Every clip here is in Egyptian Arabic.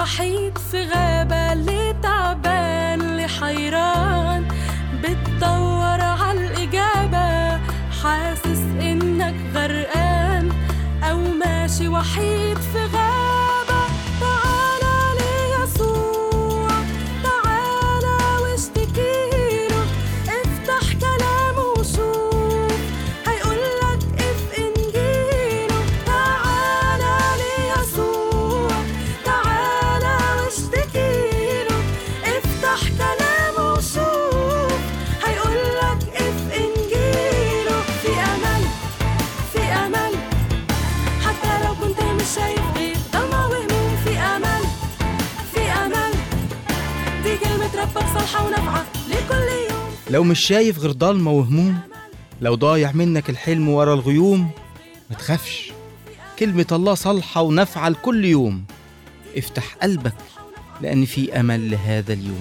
وحيد في غابة اللي تعبان اللي حيران بتدور عالإجابة حاسس إنك غرقان أو ماشي وحيد في غابة تعالى ليسوع تعالى واشتكيله افتح كلامه وشوف هيقولك اف انجيله تعالى ليسوع تعالى واشتكيله افتح كلامه وشوف هيقولك اف انجيله في امل في امل حتى لو كنت مش شايف غير ضلمة وهموم في امل في امل دي كلمة ربك صالحة ونافعة لكل يوم لو مش شايف غير ضلمة وهموم لو ضايع منك الحلم ورا الغيوم ما تخافش كلمة الله صالحة ونافعة لكل يوم افتح قلبك لأن في أمل لهذا اليوم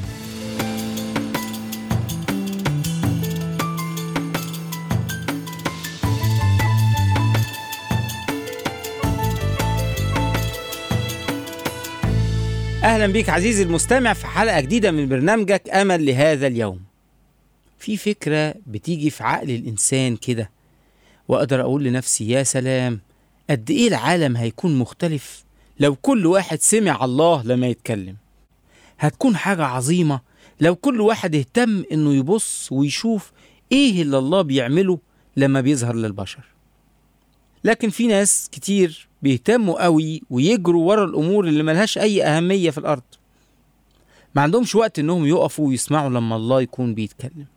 أهلا بيك عزيزي المستمع في حلقة جديدة من برنامجك أمل لهذا اليوم في فكرة بتيجي في عقل الإنسان كده وأقدر أقول لنفسي يا سلام قد إيه العالم هيكون مختلف لو كل واحد سمع الله لما يتكلم هتكون حاجة عظيمة لو كل واحد اهتم إنه يبص ويشوف إيه اللي الله بيعمله لما بيظهر للبشر لكن في ناس كتير بيهتموا قوي ويجروا ورا الامور اللي ملهاش اي اهميه في الارض ما عندهمش وقت انهم يقفوا ويسمعوا لما الله يكون بيتكلم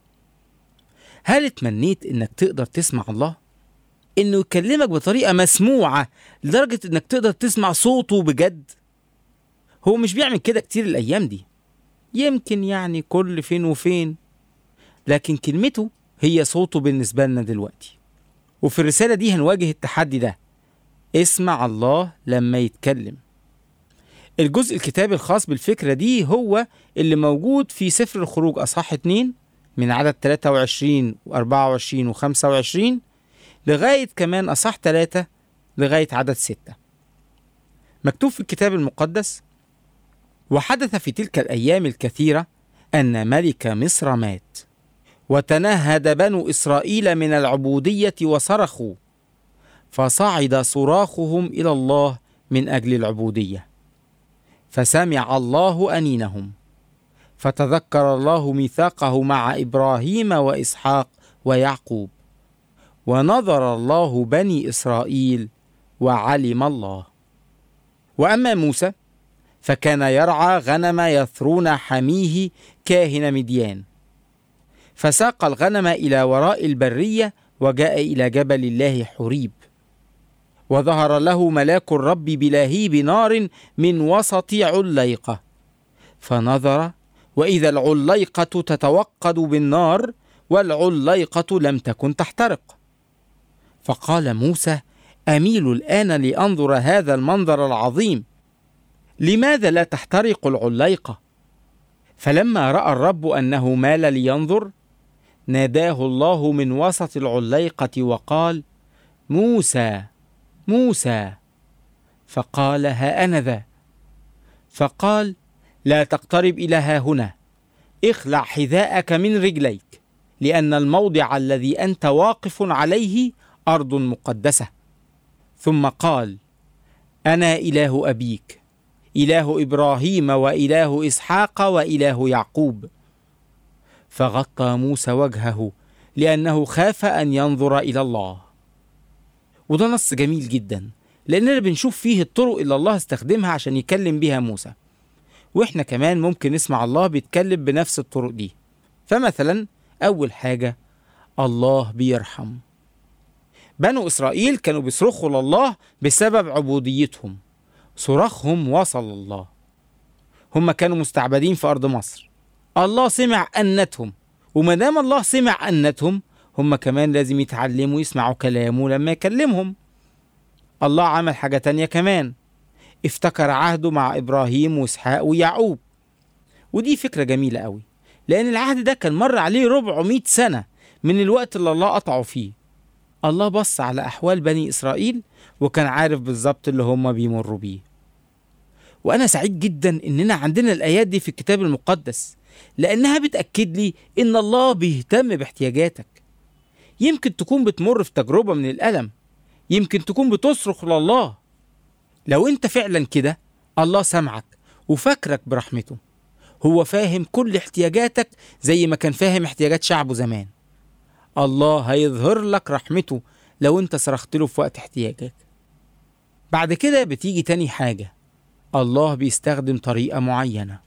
هل اتمنيت انك تقدر تسمع الله انه يكلمك بطريقه مسموعه لدرجه انك تقدر تسمع صوته بجد هو مش بيعمل كده كتير الايام دي يمكن يعني كل فين وفين لكن كلمته هي صوته بالنسبه لنا دلوقتي وفي الرساله دي هنواجه التحدي ده اسمع الله لما يتكلم الجزء الكتابي الخاص بالفكرة دي هو اللي موجود في سفر الخروج أصحاح 2 من عدد 23 و24 و25 لغاية كمان أصحاح 3 لغاية عدد 6 مكتوب في الكتاب المقدس وحدث في تلك الأيام الكثيرة أن ملك مصر مات وتنهد بنو إسرائيل من العبودية وصرخوا فصعد صراخهم الى الله من اجل العبوديه فسمع الله انينهم فتذكر الله ميثاقه مع ابراهيم واسحاق ويعقوب ونظر الله بني اسرائيل وعلم الله واما موسى فكان يرعى غنم يثرون حميه كاهن مديان فساق الغنم الى وراء البريه وجاء الى جبل الله حريب وظهر له ملاك الرب بلهيب نار من وسط عليقه فنظر واذا العليقه تتوقد بالنار والعليقه لم تكن تحترق فقال موسى اميل الان لانظر هذا المنظر العظيم لماذا لا تحترق العليقه فلما راى الرب انه مال لينظر ناداه الله من وسط العليقه وقال موسى موسى فقال ها انا ذا فقال لا تقترب الى ها هنا اخلع حذاءك من رجليك لان الموضع الذي انت واقف عليه ارض مقدسه ثم قال انا اله ابيك اله ابراهيم واله اسحاق واله يعقوب فغطى موسى وجهه لانه خاف ان ينظر الى الله وده نص جميل جدا لأننا بنشوف فيه الطرق اللي الله استخدمها عشان يكلم بيها موسى وإحنا كمان ممكن نسمع الله بيتكلم بنفس الطرق دي فمثلا أول حاجة الله بيرحم بنو إسرائيل كانوا بيصرخوا لله بسبب عبوديتهم صراخهم وصل الله هم كانوا مستعبدين في أرض مصر الله سمع أنتهم وما دام الله سمع أنتهم هم كمان لازم يتعلموا يسمعوا كلامه لما يكلمهم الله عمل حاجة تانية كمان افتكر عهده مع إبراهيم وإسحاق ويعقوب ودي فكرة جميلة قوي لأن العهد ده كان مر عليه 400 سنة من الوقت اللي الله قطعه فيه الله بص على أحوال بني إسرائيل وكان عارف بالظبط اللي هم بيمروا بيه وأنا سعيد جدا إننا عندنا الآيات دي في الكتاب المقدس لأنها بتأكد لي إن الله بيهتم باحتياجاتك يمكن تكون بتمر في تجربة من الألم يمكن تكون بتصرخ لله لو أنت فعلا كده الله سمعك وفاكرك برحمته هو فاهم كل احتياجاتك زي ما كان فاهم احتياجات شعبه زمان الله هيظهر لك رحمته لو انت صرخت له في وقت احتياجك بعد كده بتيجي تاني حاجة الله بيستخدم طريقة معينة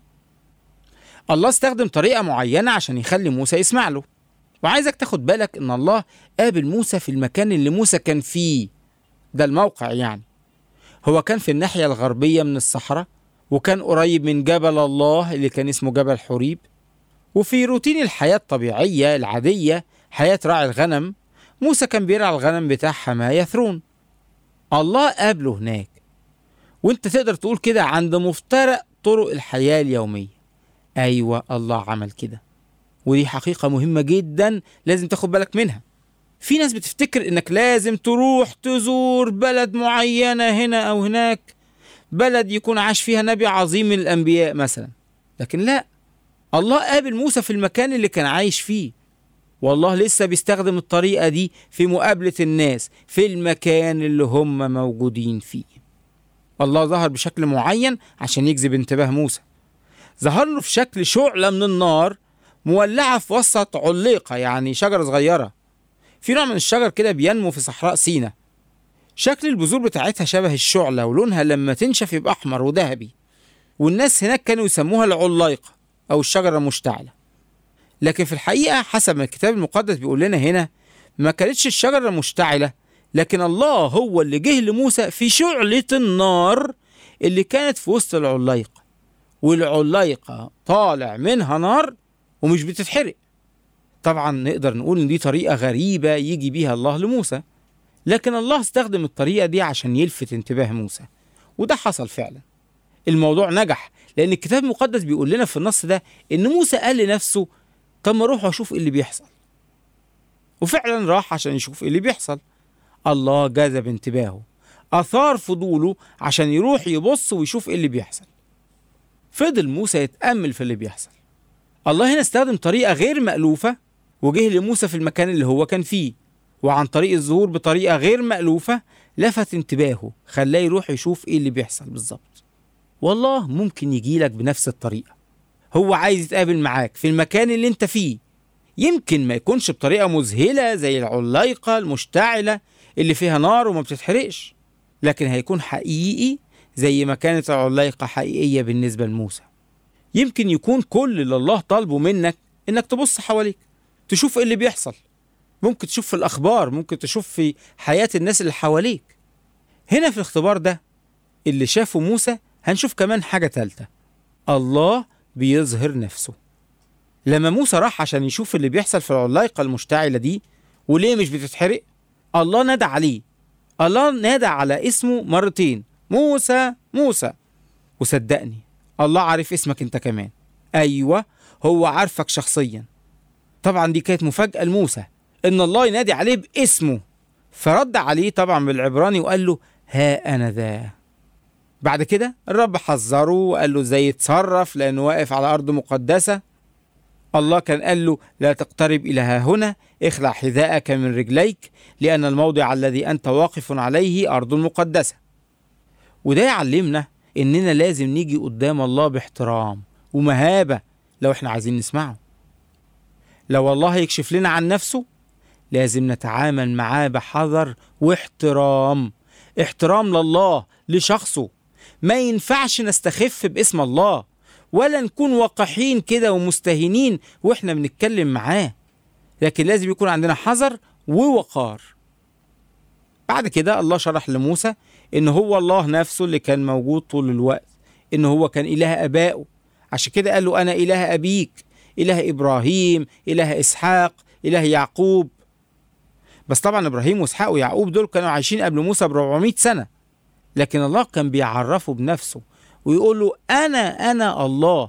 الله استخدم طريقة معينة عشان يخلي موسى يسمع له وعايزك تاخد بالك ان الله قابل موسى في المكان اللي موسى كان فيه ده الموقع يعني هو كان في الناحية الغربية من الصحراء وكان قريب من جبل الله اللي كان اسمه جبل حريب وفي روتين الحياة الطبيعية العادية حياة راعي الغنم موسى كان بيرعى الغنم بتاع حماه يثرون الله قابله هناك وانت تقدر تقول كده عند مفترق طرق الحياة اليومية أيوة الله عمل كده ودي حقيقة مهمة جدا لازم تاخد بالك منها في ناس بتفتكر انك لازم تروح تزور بلد معينة هنا او هناك بلد يكون عاش فيها نبي عظيم من الانبياء مثلا لكن لا الله قابل موسى في المكان اللي كان عايش فيه والله لسه بيستخدم الطريقة دي في مقابلة الناس في المكان اللي هم موجودين فيه الله ظهر بشكل معين عشان يجذب انتباه موسى ظهر له في شكل شعلة من النار مولعة في وسط عليقة يعني شجرة صغيرة في نوع من الشجر كده بينمو في صحراء سينا شكل البذور بتاعتها شبه الشعلة ولونها لما تنشف يبقى أحمر وذهبي والناس هناك كانوا يسموها العلايقة أو الشجرة المشتعلة لكن في الحقيقة حسب ما الكتاب المقدس بيقول لنا هنا ما كانتش الشجرة مشتعلة لكن الله هو اللي جه لموسى في شعلة النار اللي كانت في وسط العلايقة والعلايقة طالع منها نار ومش بتتحرق طبعا نقدر نقول ان دي طريقة غريبة يجي بيها الله لموسى لكن الله استخدم الطريقة دي عشان يلفت انتباه موسى وده حصل فعلا الموضوع نجح لأن الكتاب المقدس بيقول لنا في النص ده إن موسى قال لنفسه طب ما أروح وأشوف إيه اللي بيحصل وفعلا راح عشان يشوف إيه اللي بيحصل الله جذب انتباهه أثار فضوله عشان يروح يبص ويشوف إيه اللي بيحصل فضل موسى يتأمل في اللي بيحصل الله هنا استخدم طريقة غير مألوفة وجه لموسى في المكان اللي هو كان فيه وعن طريق الظهور بطريقة غير مألوفة لفت انتباهه خلاه يروح يشوف ايه اللي بيحصل بالظبط والله ممكن يجيلك بنفس الطريقة هو عايز يتقابل معاك في المكان اللي انت فيه يمكن ما يكونش بطريقة مذهلة زي العلايقة المشتعلة اللي فيها نار وما بتتحرقش لكن هيكون حقيقي زي ما كانت العلايقة حقيقية بالنسبة لموسى يمكن يكون كل اللي الله طالبه منك انك تبص حواليك تشوف ايه اللي بيحصل ممكن تشوف في الاخبار ممكن تشوف في حياة الناس اللي حواليك هنا في الاختبار ده اللي شافه موسى هنشوف كمان حاجة تالتة الله بيظهر نفسه لما موسى راح عشان يشوف اللي بيحصل في العلايقة المشتعلة دي وليه مش بتتحرق الله نادى عليه الله نادى على اسمه مرتين موسى موسى وصدقني الله عارف اسمك انت كمان ايوه هو عارفك شخصيا طبعا دي كانت مفاجأة لموسى ان الله ينادي عليه باسمه فرد عليه طبعا بالعبراني وقال له ها انا ذا بعد كده الرب حذره وقال له ازاي يتصرف لانه واقف على ارض مقدسه الله كان قال له لا تقترب الى ها هنا اخلع حذاءك من رجليك لان الموضع الذي انت واقف عليه ارض مقدسه وده يعلمنا اننا لازم نيجي قدام الله باحترام ومهابه لو احنا عايزين نسمعه لو الله يكشف لنا عن نفسه لازم نتعامل معاه بحذر واحترام احترام لله لشخصه ما ينفعش نستخف باسم الله ولا نكون وقحين كده ومستهينين واحنا بنتكلم معاه لكن لازم يكون عندنا حذر ووقار بعد كده الله شرح لموسى ان هو الله نفسه اللي كان موجود طول الوقت ان هو كان اله ابائه عشان كده قال له انا اله ابيك اله ابراهيم اله اسحاق اله يعقوب بس طبعا ابراهيم واسحاق ويعقوب دول كانوا عايشين قبل موسى ب 400 سنه لكن الله كان بيعرفه بنفسه ويقول له انا انا الله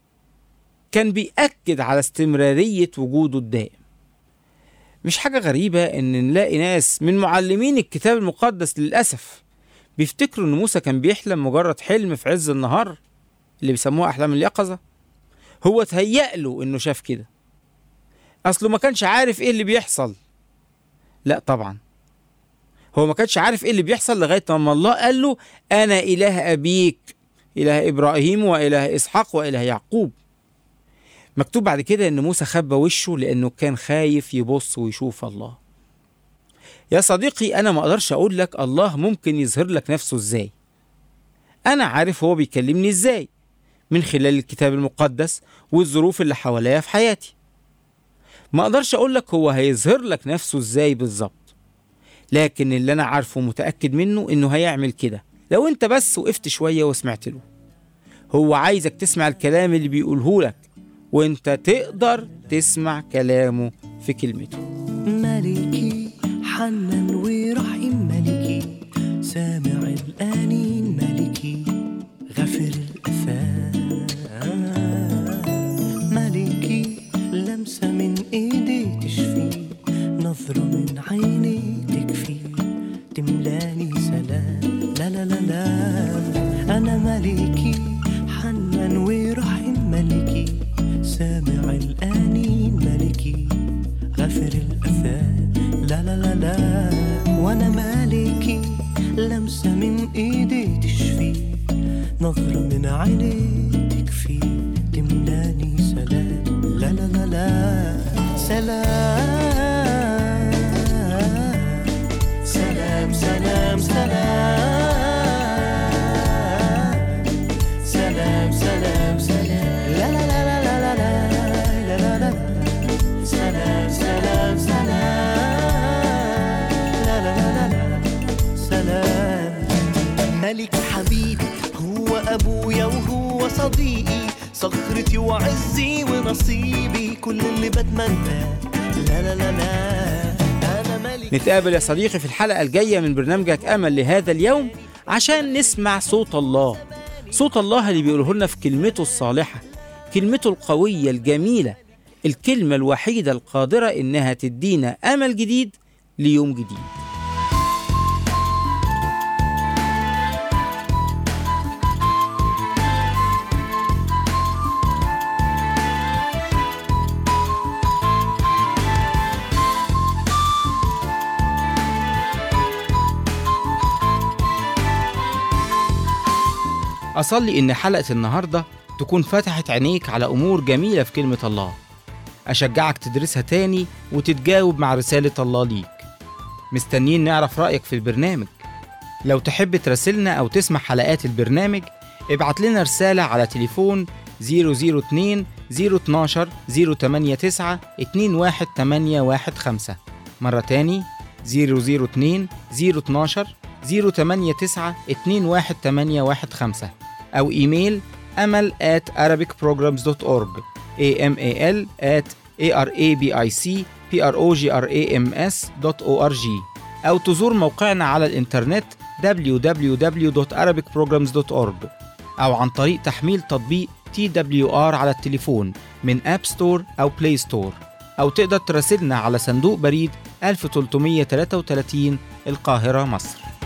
كان بيأكد على استمرارية وجوده الدائم مش حاجة غريبة ان نلاقي ناس من معلمين الكتاب المقدس للأسف بيفتكروا إن موسى كان بيحلم مجرد حلم في عز النهار اللي بيسموها أحلام اليقظة هو تهيأ له إنه شاف كده أصله ما كانش عارف إيه اللي بيحصل لا طبعا هو ما كانش عارف إيه اللي بيحصل لغاية ما الله قال له أنا إله أبيك إله إبراهيم وإله إسحاق وإله يعقوب مكتوب بعد كده إن موسى خبى وشه لأنه كان خايف يبص ويشوف الله يا صديقي أنا ما أقدرش أقول لك الله ممكن يظهر لك نفسه إزاي أنا عارف هو بيكلمني إزاي من خلال الكتاب المقدس والظروف اللي حواليا في حياتي ما أقدرش أقول لك هو هيظهر لك نفسه إزاي بالظبط لكن اللي أنا عارفه متأكد منه إنه هيعمل كده لو أنت بس وقفت شوية وسمعت له هو عايزك تسمع الكلام اللي بيقوله لك وانت تقدر تسمع كلامه في كلمته ملكي حنان ورحيم ملكي سامع الآنين ملكي غفر الأثام ملكي لمسة من إيدي تشفي نظرة من عيني تكفي تملاني سلام لا لا لا لا أنا ملكي حنان ورحيم ملكي سامع الآنين ملكي غفر الأثام لا لا لا لا وأنا مالكي لمسة من إيدي تشفي نظرة من عيني تكفي تملاني سلام لا لا لا لا سلام سلام سلام سلام سلام سلام سلام لا لا لا لا لا لا لا لا لا سلام سلام سلام لا لا لا لا لا سلام ملك حبيبي هو أبويا وهو صديقي صخرتي وعزي ونصيبي كل اللي بتمناه لا لا لا لا أنا ملك نتقابل يا صديقي في الحلقة الجاية من برنامجك أمل لهذا اليوم عشان نسمع صوت الله صوت الله اللي بيقوله لنا في كلمته الصالحة كلمته القوية الجميلة الكلمة الوحيدة القادرة إنها تدينا أمل جديد ليوم جديد أصلي إن حلقة النهاردة تكون فتحت عينيك على أمور جميلة في كلمة الله أشجعك تدرسها تاني وتتجاوب مع رسالة الله ليك مستنيين نعرف رأيك في البرنامج لو تحب تراسلنا أو تسمع حلقات البرنامج ابعت لنا رسالة على تليفون 002 012 089 21815 مرة تاني 002 012 089 21815 أو إيميل أمل at arabicprograms.org amal at arabicprograms.org أو تزور موقعنا على الإنترنت www.arabicprograms.org أو عن طريق تحميل تطبيق TWR على التليفون من أب ستور أو بلاي ستور أو تقدر تراسلنا على صندوق بريد 1333 القاهرة مصر